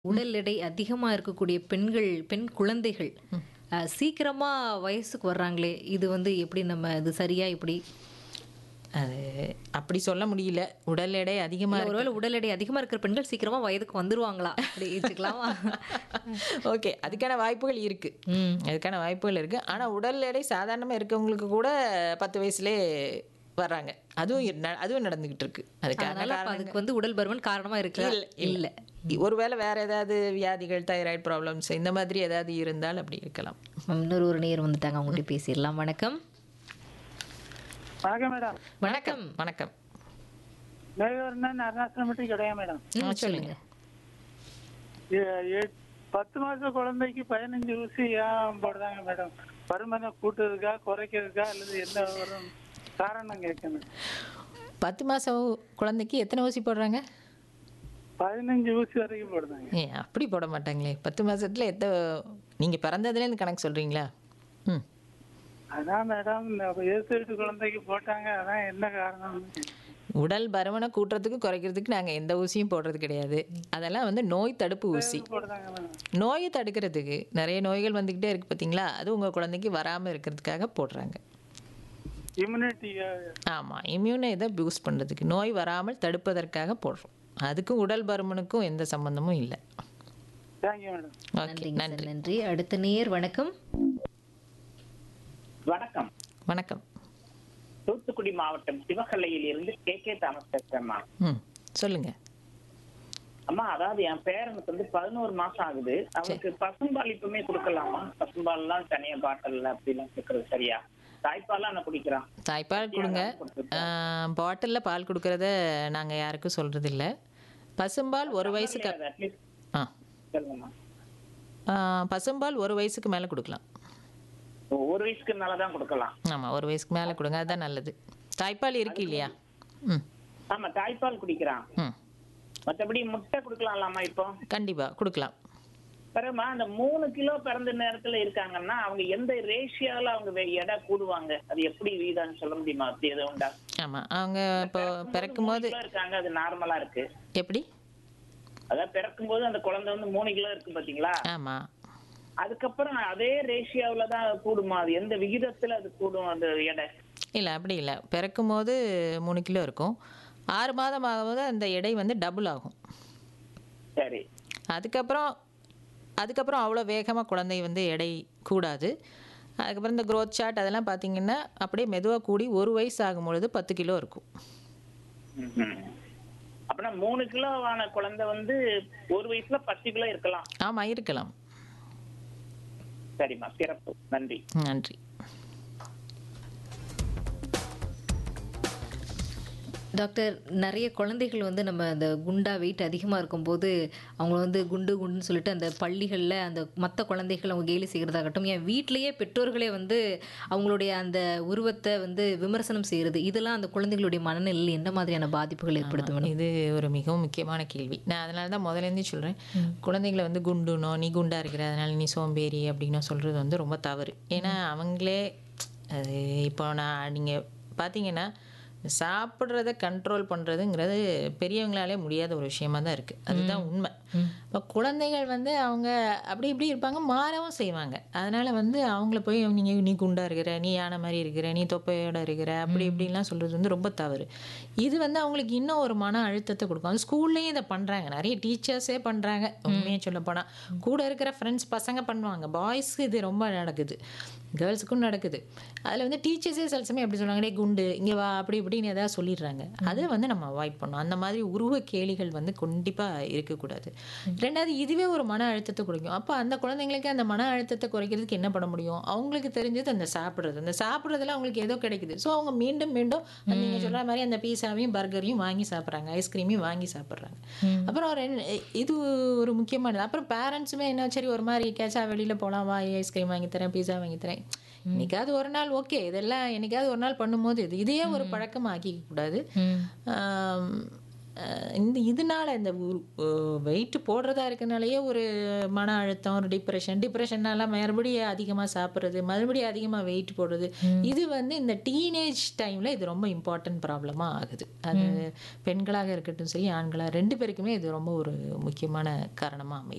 உடல் எடை அதிகமா இருக்கக்கூடிய பெண்கள் பெண் குழந்தைகள் அ, சீக்கிரமா வயசுக்கு வர்றாங்களே இது வந்து எப்படி நம்ம இது சரியா இப்படி அது அப்படி சொல்ல முடியல உடல் எடை அதிகமாக இல்ல, ஒருவேளை உடல் எடை அதிகமா இருக்கிற பெண்கள் சீக்கிரமா வயதுக்கு வந்துருவாங்களா அப்படி வச்சுக்கலாமா ஓகே அதுக்கான வாய்ப்புகள் இருக்கு ம். அதுக்கான வாய்ப்புகள் இருக்கு ஆனா உடல் எடை சாதாரணமா இருக்கவங்களுக்கு கூட பத்து வயசுலேயே வர்றாங்க அதுவும் இரு- ந- அதுவும் நடந்துகிட்டு இருக்கு அதுக்கான அதனால அப்ப அதுக்கு வந்து உடல் பருமன் காரணமா இருக்கு இல்ல இல்ல ஒருவேளை வேற ஏதாவது வியாதிகள் தைராய்டு ப்ராப்ளம்ஸ் இந்த மாதிரி ஏதாவது இருந்தால் அப்படி இருக்கலாம் இன்னொரு ஒரு நேர் வந்துட்டாங்க அவங்ககிட்ட பேசிடலாம் வணக்கம் வணக்கம் மேடம் வணக்கம் வணக்கம் மேகவர்ணன் அருணாச்சலம் மட்டும் கிடையாது மேடம் ம், சொல்லுங்க எ- எ- பத்து மாச குழந்தைக்கு பதினஞ்சு ஊசி ஏன் போடுறாங்க மேடம் பருமனை கூட்டுறதுக்கா குறைக்கிறதுக்கா அல்லது என்ன ஒரு காரணம் கேட்க மேடம் பத்து மாசம் குழந்தைக்கு எத்தனை ஊசி போடுறாங்க பதினஞ்சு ஊசி வரைக்கும் போடுறாங்க ஏ அப்படி போட மாட்டாங்களே பத்து மாசத்துல எத்த நீங்க பிறந்ததுலேருந்து கணக்கு சொல்றீங்களா ம் அதான் மேடம் எதிர்த்து வீட்டு குழந்தைக்கு போட்டாங்க அதான் என்ன காரணம் உடல் பருமனை கூட்டுறதுக்கு குறைக்கிறதுக்கு நாங்கள் எந்த ஊசியும் போடுறது கிடையாது அதெல்லாம் வந்து நோய் தடுப்பு ஊசி போடுறாங்க மேடம் நோயை தடுக்கிறதுக்கு நிறைய நோய்கள் வந்துக்கிட்டே இருக்கு பார்த்தீங்களா அது உங்கள் குழந்தைக்கு வராமல் இருக்கிறதுக்காக போடுறாங்க இம்யூனிட்டி ஆமாம் இம்யூனை இதை பூஸ்ட் பண்ணுறதுக்கு நோய் வராமல் தடுப்பதற்காக போடுறோம் அதுக்கும் உடல் பருமனுக்கும் எந்த சம்பந்தமும் இல்லை தேங்க்யூ மேடம் ஓகே நன்றிங்க நன்றி சார் நன்றி அடுத்த நேர் வணக்கம் வணக்கம் வணக்கம் தூத்துக்குடி மாவட்டம் சிவகல்லையில் இருந்து கே கே தாமஸ் பேசுறேம்மா ம் சொல்லுங்கள் அம்மா அதாவது என் பேரனுக்கு வந்து பதினோரு மாசம் ஆகுது அவனுக்கு பசும்பால் இப்பவுமே கொடுக்கலாமா பசும்பால் எல்லாம் தனியா பாட்டில் அப்படிலாம் கொடுக்கறது சரியா தாய்ப்பால்லாம் நான் குடிக்கிறான் தாய்ப்பால் கொடுங்க பாட்டிலில் பால் கொடுக்கறத நாங்கள் யாருக்கும் சொல்கிறது இல்லை பசும்பால் ஒரு வயசுக்கு அட்லீஸ்ட் ஆ சொல்லுங்கம்மா ஆ, பசும்பால் ஒரு வயசுக்கு மேலே கொடுக்கலாம் ஓ, ஒரு வயசுக்கு மேலதான் கொடுக்கலாம் ஆமாம் ஒரு வயசுக்கு மேலே கொடுங்க அதுதான் நல்லது தாய்ப்பால் இருக்கு இல்லையா ம் ஆமா தாய்ப்பால் குடிக்கிறான் ம் மத்தபடி முட்டை கொடுக்கலாம்லாமா இப்போ கண்டிப்பாக கொடுக்கலாம் பிறகுமா அந்த மூணு கிலோ பிறந்த நேரத்துல இருக்காங்கன்னா அவங்க எந்த ரேஷியோல அவங்க வே- எடை கூடுவாங்க அது எப்படி வீதான்னு சொல்ல முடியுமா அப்படி எதுவும் உண்டா ஆமாம் அவங்க இப்போ பிறக்கும் போது மூணு கிலோ இருக்காங்க அது நார்மலா இருக்கு எப்படி அதாவது பிறக்கும்போது அந்த குழந்தை வந்து மூணு கிலோ இருக்கு பாத்தீங்களா ஆமாம் அதுக்கப்புறம் அதே ரேஷியோவில் தான் கூடுமா அது எந்த விகிதத்துல அது கூடும் அந்த எடை இல்லை அப்படி இல்லை பிறக்கும் போது மூணு கிலோ இருக்கும் ஆறு மாதம் ஆகும்போது அந்த எடை வந்து டபுள் ஆகும் சரி அதுக்கப்புறம் அதுக்கப்புறம் அவ்வளோ வேகமாக குழந்தை வந்து எடை கூடாது அதுக்கப்புறம் இந்த growth chart அதெல்லாம் பார்த்தீங்கன்னா அப்படியே மெதுவாக கூடி ஒரு வயசு ஆகும் பொழுது பத்து கிலோ இருக்கும் அப்படின்னா மூணு கிலோ ஆன குழந்தை வந்து ஒரு வயசுல பத்து கிலோ இருக்கலாம் ஆமாம் இருக்கலாம் சரிம்மா சிறப்பு நன்றி நன்றி டாக்டர் நிறைய குழந்தைகள் வந்து நம்ம அந்த குண்டா வெயிட் அதிகமாக இருக்கும்போது அவங்க வந்து குண்டு குண்டுன்னு சொல்லிட்டு அந்த பள்ளிகளில் அந்த மற்ற குழந்தைகள் அவங்க கேலி செய்கிறதாகட்டும் என் வீட்டிலேயே பெற்றோர்களே வந்து அவங்களுடைய அந்த உருவத்தை வந்து விமர்சனம் செய்கிறது இதெல்லாம் அந்த குழந்தைகளுடைய மனநிலையில் என்ன மாதிரியான பாதிப்புகள் ஏற்படுத்தும் மேடம் இது ஒரு மிகவும் முக்கியமான கேள்வி நான் அதனால தான் முதலேருந்தே சொல்கிறேன் குழந்தைங்களை வந்து குண்டுனோ நீ குண்டா இருக்கிற அதனால நீ சோம்பேறி அப்படின்னு சொல்கிறது வந்து ரொம்ப தவறு ஏன்னா அவங்களே அது இப்போ நான் நீங்கள் பார்த்தீங்கன்னா சாப்பிட்றத கண்ட்ரோல் பண்ணுறதுங்கிறது பெரியவங்களாலே முடியாத ஒரு விஷயமா தான் இருக்குது அதுதான் உண்மை இப்போ குழந்தைகள் வந்து அவங்க அப்படி இப்படி இருப்பாங்க மாறவும் செய்வாங்க அதனால் வந்து அவங்கள போய் நீங்கள் நீ குண்டா இருக்கிற நீ யானை மாதிரி இருக்கிற நீ தொப்பையோட இருக்கிற அப்படி இப்படின்லாம் சொல்கிறது வந்து ரொம்ப தவறு இது வந்து அவங்களுக்கு இன்னும் ஒரு மன அழுத்தத்தை கொடுக்கும் அது ஸ்கூல்லையும் இதை பண்ணுறாங்க நிறைய டீச்சர்ஸே பண்ணுறாங்க உண்மையாக சொல்ல போனால் கூட இருக்கிற ஃப்ரெண்ட்ஸ் பசங்க பண்ணுவாங்க பாய்ஸ்க்கு இது ரொம்ப நடக்குது கேர்ள்ஸுக்கும் நடக்குது அதில் வந்து டீச்சர்ஸே சில சமயம் எப்படி சொல்லுவாங்க டே குண்டு இங்கே வா அப்படி இப்படின்னு ஏதாவது சொல்லிடுறாங்க அதை வந்து நம்ம அவாய்ட் பண்ணணும் அந்த மாதிரி உருவ கேலிகள் வந்து கண்டிப்பாக இருக்கக்கூடாது ரெண்டாவது இதுவே ஒரு மன அழுத்தத்தை குறைக்கும் அப்போ அந்த குழந்தைங்களுக்கு அந்த மன அழுத்தத்தை குறைக்கிறதுக்கு என்ன பண்ண முடியும் அவங்களுக்கு தெரிஞ்சது அந்த சாப்பிட்றது அந்த சாப்பிட்றதுல அவங்களுக்கு ஏதோ கிடைக்குது ஸோ அவங்க மீண்டும் மீண்டும் அந்த நீங்கள் சொல்கிற மாதிரி அந்த பீஸாவையும் பர்கரையும் வாங்கி சாப்பிட்றாங்க ஐஸ்கிரீமையும் வாங்கி சாப்பிட்றாங்க அப்புறம் ரெண்டு இது ஒரு முக்கியமானது அப்புறம் பேரண்ட்ஸுமே என்ன சரி ஒரு மாதிரி கேச்சா வெளியில் போகலாம் வா ஐஸ்கிரீம் வாங்கி தரேன் பீஸா வாங்கி தரேன் என்னைக்காவது ஒரு நாள் ஓகே இதெல்லாம் என்னைக்காவது ஒரு நாள் பண்ணும்போது இது இதையே ஒரு பழக்கம் ஆக்கிக்க கூடாது ஆம், அஹ் இந்த இதனால இந்த வெயிட் போடுறதா இருக்கனாலேயே ஒரு மன அழுத்தம் ஒரு டிப்ரெஷன் டிப்ரெஷன்னால மறுபடியும் அதிகமாக சாப்பிட்றது மறுபடியும் அதிகமாக வெயிட் போடுறது இது வந்து இந்த டீனேஜ் டைமில் இது ரொம்ப இம்பார்ட்டன்ட் ப்ராப்ளமாக ஆகுது அது பெண்களாக இருக்கட்டும் சரி ஆண்களாக ரெண்டு பேருக்குமே இது ரொம்ப ஒரு முக்கியமான காரணமாக அமையுது